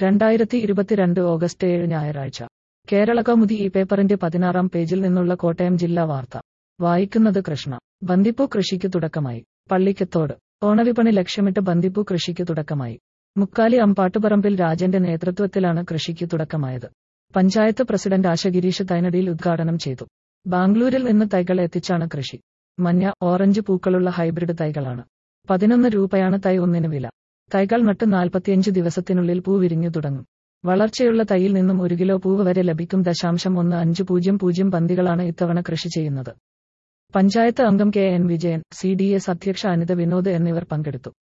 രണ്ടായിരത്തി ഇരുപത്തിരണ്ട് ഓഗസ്റ്റ് ഏഴ് ഞായറാഴ്ച കേരള കൗമുദി ഈ പേപ്പറിന്റെ പതിനാറാം പേജിൽ നിന്നുള്ള കോട്ടയം ജില്ലാ വാർത്ത വായിക്കുന്നത് കൃഷ്ണ ബന്ദിപ്പൂ കൃഷിക്ക് തുടക്കമായി പള്ളിക്കത്തോട് ഓണവിപണി ലക്ഷ്യമിട്ട് ബന്ദിപ്പൂ കൃഷിക്ക് തുടക്കമായി മുക്കാലി അമ്പാട്ടുപറമ്പിൽ രാജന്റെ നേതൃത്വത്തിലാണ് കൃഷിക്ക് തുടക്കമായത് പഞ്ചായത്ത് പ്രസിഡന്റ് ആശ ഗിരീഷ് തൈനടിയിൽ ഉദ്ഘാടനം ചെയ്തു ബാംഗ്ലൂരിൽ നിന്ന് തൈകൾ എത്തിച്ചാണ് കൃഷി മഞ്ഞ ഓറഞ്ച് പൂക്കളുള്ള ഹൈബ്രിഡ് തൈകളാണ് പതിനൊന്ന് രൂപയാണ് തൈ ഒന്നിന് വില തൈകൾ നട്ട് നാൽപ്പത്തിയഞ്ച് ദിവസത്തിനുള്ളിൽ പൂ വിരിഞ്ഞു തുടങ്ങും വളർച്ചയുള്ള തൈയിൽ നിന്നും ഒരു കിലോ പൂവ് വരെ ലഭിക്കും ദശാംശം ഒന്ന് അഞ്ച് പൂജ്യം പൂജ്യം പന്തികളാണ് ഇത്തവണ കൃഷി ചെയ്യുന്നത് പഞ്ചായത്ത് അംഗം K N Vijayan C D S അധ്യക്ഷ അനിത വിനോദ് എന്നിവർ പങ്കെടുത്തു